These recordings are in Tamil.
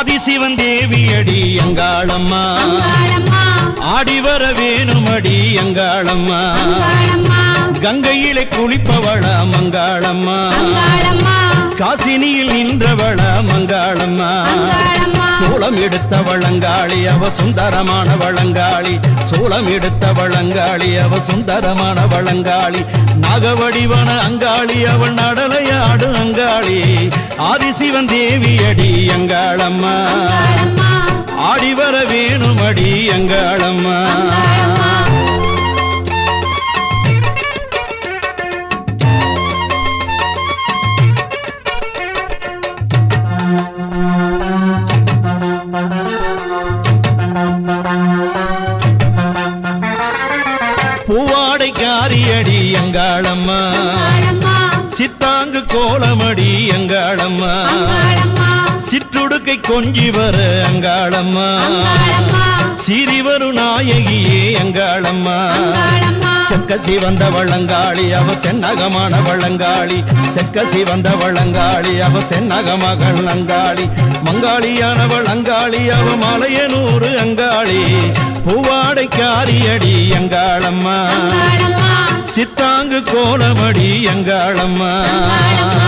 ஆதிசிவன் தேவியடி எங்காளம்மா அங்காளம்மா ஆடி வர வேணுமடி எங்காளம்மா அங்காளம்மா கங்கையிலே குளிப்பவள மங்காளம்மா அங்காளம்மா காசினியில் நின்றவள மங்காளம்மா அங்காளம்மா சூளம் எடுத்த வளங்காளி அவ சுந்தரமான வளங்காளி சூளம் எடுத்த வளங்காளி அவ சுந்தரமான வளங்காளி நாகவடிவன அங்காளி அவள் நடலையாடு அங்காளி ஆதிசிவன் தேவியடி எங்காளம்மா அங்காளம்மா ஆடி வர வேணுமடி எங்காளம்மா அங்காளம்மா பூவாடைக்காரியடி எங்காளம்மா அங்காளம்மா சித்தாங்கு கோலமடி எங்காளம்மா அங்காளம்மா சிற்றுடுக்கை கொஞ்சி வர அங்காளம்மா அங்காளம்மா சீறி வரும் நாயகியே அங்காளம்மா அங்காளம்மா செக்கசி வந்த வள்ளங்காளி அவ சென்னகமான வள்ளங்காளி செக்கசி வந்த வள்ளங்காளி அவ சென்னக மகள் அங்காளி மங்காளியான வள்ளங்காளி அவ மலையனூறு அங்காளி பூவாடைக்காரியடி அங்காளம்மா அங்காளம்மா சித்தாங்கு கோலமடி அங்காளம்மா அங்காளம்மா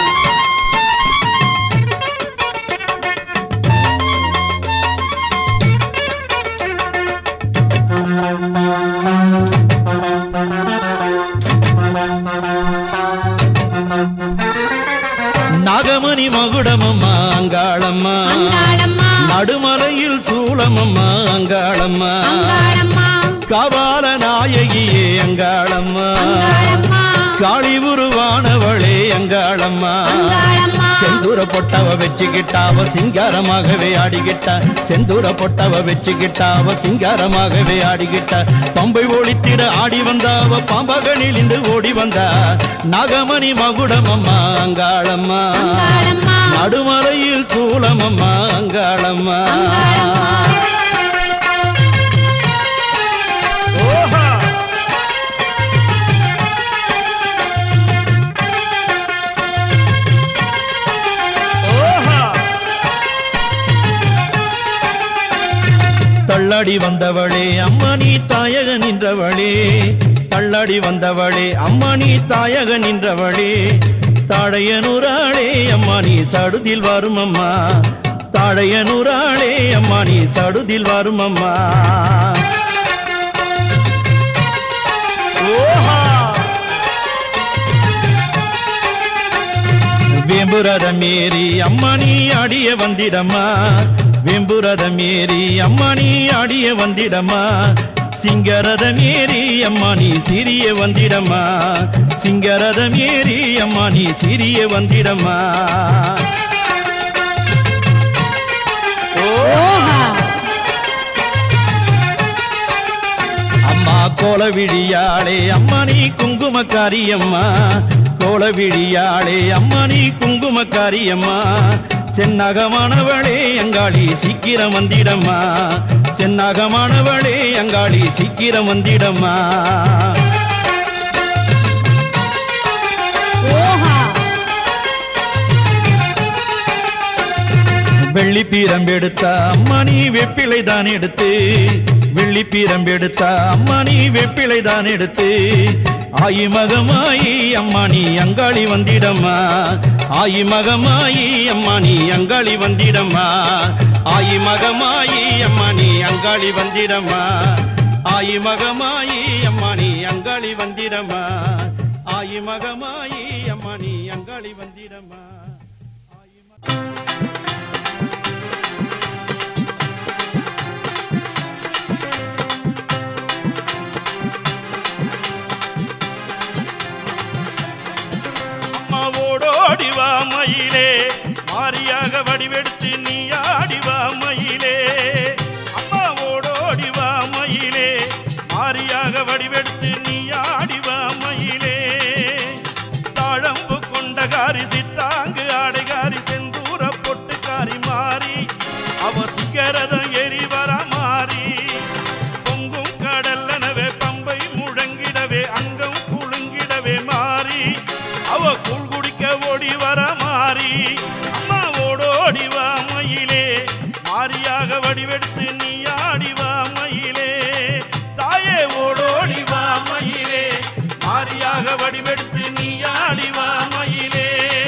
நாகமணி மகுடமம்மா அங்காளம்மா அங்காளம்மா நடுமலையில் சூளமம்மா அங்காளம்மா அங்காளம்மா காவால நாயகியே அங்காளம்மா அங்காளம்மா காளி உருவானவளே அங்காளம்மா அங்காளம்மா செந்தூர பொட்டவ வச்சுக்கிட்டாவ சிங்காரமாகவே ஆடிக்கிட்டா செந்தூர பொட்டவ வச்சுக்கிட்டாவ சிங்காரமாகவே ஆடிக்கிட்டா பம்பை ஒளித்திட ஆடி வந்தாவ பாம்பகனில் இன்று ஓடி வந்தா நாகமணி மகுடமம்மா அங்காளம்மா அங்காளம்மா நடுமலையில் சூளமம்மா அங்காளம்மா ஓஹா ஓஹா தள்ளாடி வந்தவளே அம்மா நீ தாயக நின்றவளே தள்ளாடி வந்தவளே அம்மா நீ தாயக நின்றவளே தாழையனூராளே அம்மா நீ சடுதில் வரும் அம்மா தாழையனூராளே அம்மா நீ சடுதில் வரும் அம்மா ஓஹா வேம்புரதம் ஏறி அம்மா நீ அடிய வந்திடம்மா வேம்புரதம் ஏறி அம்மா நீ அடிய வந்திடம்மா சிங்கரதம் ஏறி அம்மா நீ சிறிய வந்திடம்மா சிங்கரதம் ஏறி அம்மா நீ சிறிய வந்திடம்மா ஓஹா அம்மா கோலவிழியாளே அம்மா நீ குங்குமக்காரி அம்மா கோலவிழியாளே அம்மா நீ குங்குமக்காரி அம்மா சென்னகமானவளே அங்காளி சீக்கிரம் வந்திடம்மா சென்னகமானவளே அங்காளி சீக்கிரம் வந்திடம்மா ஓஹா வெள்ளி பீரம்பெடுத்த அம்மா நீ வெப்பிலை தான் எடுத்து வெள்ளி பீரம்பெடுத்த அம்மா நீ வெப்பிலை தான் எடுத்து ஆயி மகமாயி அம்மா நீ அங்காளி வந்திடம்மா ஆயி மகமாயி அம்மா நீ அங்காளி வந்திடம்மா ஆயி மகமாயி அம்மா நீ அங்காளி வந்திடம்மா ஆயி மகமாயி அம்மா நீ அங்காளி வந்திடம்மா ஆயி மகமாயி அம்மா நீ அங்காளி வந்திடம்மா ஆயி மக- அம்மாவோடோடி வா மயிலே மாரியாக வடிவெடுத்து நீ ஆடி வா மயிலே அம்மாவோடோடி வா மயிலே மாரியாக வடிவெடுத்து நீ ஆடி வா மயிலே தாழம்பு கொண்டகாரி சித்தாங்கு ஆடைகாரி செந்தூர பொட்டுக்காரி மாறி அவ சிக்கரதம் எரி வர மாறி பொங்கும் கடல்லனவே பம்பை முழங்கிடவே அங்கம் குலுங்கிடவே மாறி அவ கூழ் குடிக்க ஓடி வர மாறி அம்மா ஓடோடி வா மயிலே மாரியாக வடிவெடுத்து நீ ஆடிவா மயிலே தாயே ஓடோடி வா மயிலே மாரியாக வடிவெடுத்து நீ ஆடிவா மயிலே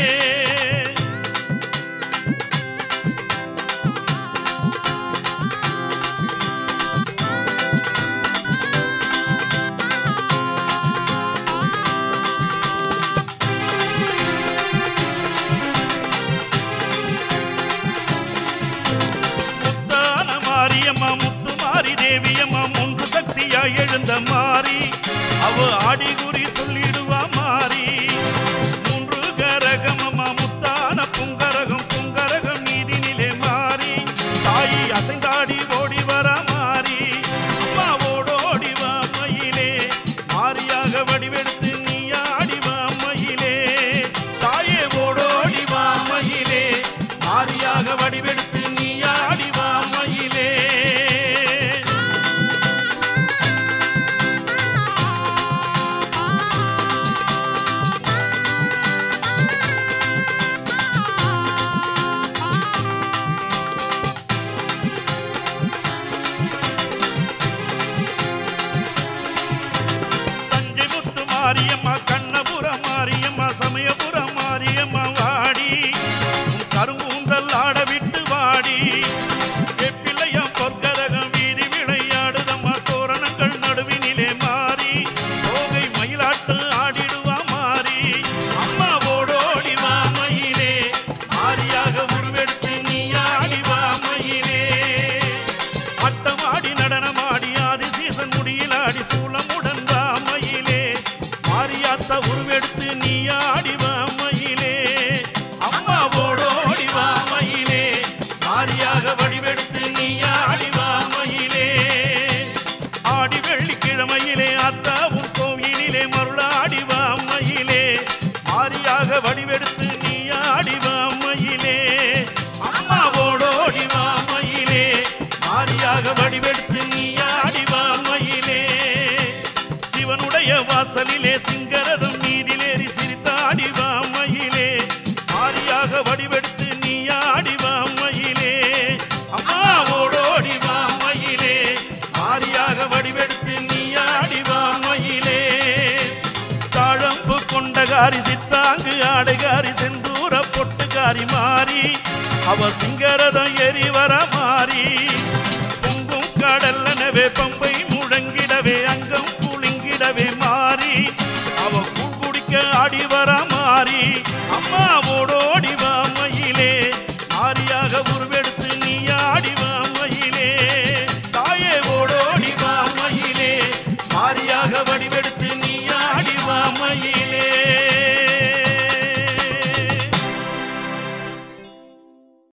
முத்தான மாரியம்மா முத்து மாரி தேவியம்மா மூன்று சக்தியாய் எழுந்த மாறி அவ ஆடி குறி சொல்லிடுவா மாறி மூன்று கரகமம்மா முத்தான புங்கரகம் புங்கரகம் நீதினிலே மாறி தாயி அசைந்தாடி ஓடி வர மாறி அம்மா ஓடோடி வா மயிலே மாரியாக வடிவெடுத்து நீ ஆடி வா மயிலே தாயே ஓடோடி வா மயிலே மாரியாக வடிவெடுத்து நீ ஆடி வா மயிலே தஞ்சை முத்து மாரியம்மா கண்ணபுரம் மாரியம்மா சமயபுரம் மாரியம்மா வாடி உன் கரும்பூந்தல் ஆட விட்டு வாடி எப்பிள்ளையம் பொற்கரகம் வீதி விளையாடுதம்மா தோரணங்கள் நடுவினிலே மாறி தோகை மயிலாட்டு ஆடிடுவா மாறி அம்மா ஓடோடி வா மயிலே மாரியாக உருவெடுத்து நீ ஆடி வா மயிலே ஆட்டமாடி நடனமாடி ஆதி சீசன் முடியில் ஆடி சூளமுடன் வா மயிலே மாரியாத்த உருவெடுத்து நீ ஆடி வா மயிலே அம்மா ஓடோடி வா மயிலே மாரியாக வடிவெடுத்து நீ ஆடி வா மயிலே ஆடி வெள்ளிக்கிழமையிலே அத்தாவும் கோயிலிலே மருளாடி வா மயிலே மாரியாக வடிவெடுத்து நீ ஆடி வா மயிலே அம்மா ஓடோடி வா மயிலே மாரியாக வடிவெடுத்து நீ ஆடி வா மயிலே சிவனுடைய வாசலிலே சிங்கரதம் நீதிலேறி சிரித்தாடி வா மயிலே மாரியாக வடிவெடுத்து நீ ஆடி வா மயிலே அம்மா ஓடோடி வா மயிலே மாரியாக வடிவெடுத்து நீ ஆடி வா மயிலே தாழம்பு கொண்டகாரி சித்தாங்கு ஆடைகாரி செந்தூர பொட்டுக்காரி மாறி அவ சிங்கரதம் ஏறி வர